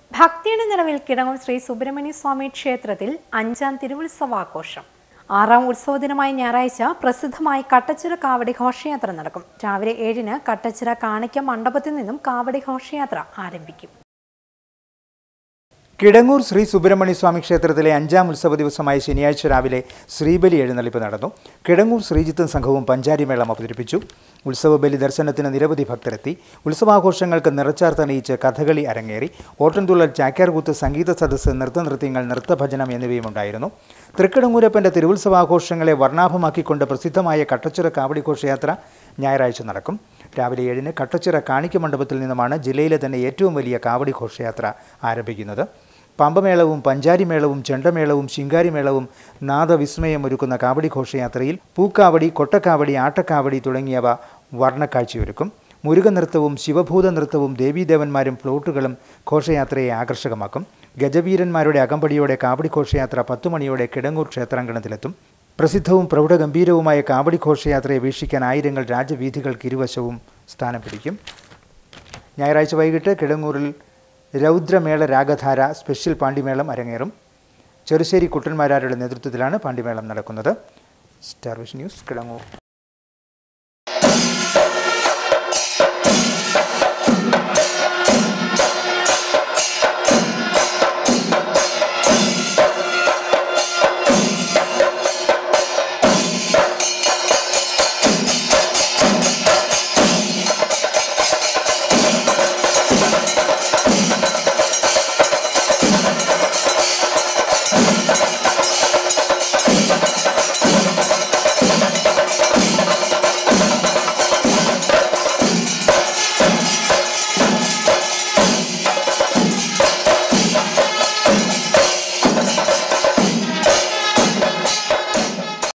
ഭക്തിയുടെ നിറവിൽ കിടങ്ങൂർ ശ്രീ സുബ്രഹ്മണ്യ സ്വാമി ക്ഷേത്രത്തിൽ അഞ്ചാം തിരുവുത്സവാഘോഷം ആറാം ഉത്സവ ദിനമായ ഞായറാഴ്ച പ്രസിദ്ധമായി കട്ടച്ചിറ കാവടി ഘോഷയാത്ര നടക്കും രാവിലെ ഏഴിന് കട്ടച്ചിറ കാണിക്ക മണ്ഡപത്തിൽ നിന്നും കാവടി ഘോഷയാത്ര ആരംഭിക്കും കിടങ്ങൂർ ശ്രീ സുബ്രഹ്മണ്യ സ്വാമി ക്ഷേത്രത്തിലെ അഞ്ചാം ഉത്സവ ദിവസമായ ശനിയാഴ്ച രാവിലെ ശ്രീബലി എഴുന്നള്ളിപ്പ് നടന്നു കിടങ്ങൂർ ശ്രീജിത്തും സംഘവും പഞ്ചാരിമേളം അവതരിപ്പിച്ചു ഉത്സവ ബലി ദർശനത്തിന് നിരവധി ഭക്തരെത്തി ഉത്സവാഘോഷങ്ങൾക്ക് നിറച്ചാർത്തണിയിച്ച് കഥകളി അരങ്ങേറി ഓട്ടൻതുള്ളൽ ചാക്യാർകൂത്ത് സംഗീത സദസ്സ് നൃത്തനൃത്യങ്ങൾ നൃത്തഭജനം എന്നിവയും ഉണ്ടായിരുന്നു തൃക്കിടങ്ങൂരപ്പൻ്റെ തിരുവുത്സവാഘോഷങ്ങളെ വർണ്ണാഭമാക്കിക്കൊണ്ട് പ്രസിദ്ധമായ കട്ടച്ചിറ കാവടി ഘോഷയാത്ര ഞായറാഴ്ച നടക്കും രാവിലെ ഏഴിന് കട്ടച്ചിറ കാണിക്ക മണ്ഡപത്തിൽ നിന്നുമാണ് ജില്ലയിലെ തന്നെ ഏറ്റവും വലിയ കാവടി ഘോഷയാത്ര ആരംഭിക്കുന്നത് പമ്പമേളവും പഞ്ചാരിമേളവും ചെണ്ടമേളവും ശിങ്കാരിമേളവും നാദവിസ്മയം ഒരുക്കുന്ന കാവടി ഘോഷയാത്രയിൽ പൂക്കാവടി കൊട്ടക്കാവടി ആട്ടക്കാവടി തുടങ്ങിയവ വർണ്ണക്കാഴ്ചയൊരുക്കും മുരുക നൃത്തവും ശിവഭൂത നൃത്തവും ദേവീദേവന്മാരും ഫ്ലോട്ടുകളും ഘോഷയാത്രയെ ആകർഷകമാക്കും ഗജവീരന്മാരുടെ അകമ്പടിയോടെ കാവടി ഘോഷയാത്ര പത്തു മണിയോടെ കിടങ്ങൂർ ക്ഷേത്രാങ്കണത്തിലെത്തും പ്രസിദ്ധവും പ്രൗഢഗംഭീരവുമായ കാവടി ഘോഷയാത്രയെ വീക്ഷിക്കാൻ ആയിരങ്ങൾ രാജവീഥികൾക്ക് ഇരുവശവും സ്ഥാനം പിടിക്കും ഞായറാഴ്ച വൈകിട്ട് കിടങ്ങൂരിൽ രൗദ്രമേള രാഗധാര സ്പെഷ്യൽ പാണ്ടിമേളം അരങ്ങേറും ചെറുശ്ശേരി കുട്ടന്മാരാരുടെ നേതൃത്വത്തിലാണ് പാണ്ടിമേളം നടക്കുന്നത് സ്റ്റാർ വിഷൻ ന്യൂസ് കിടങ്ങൂർ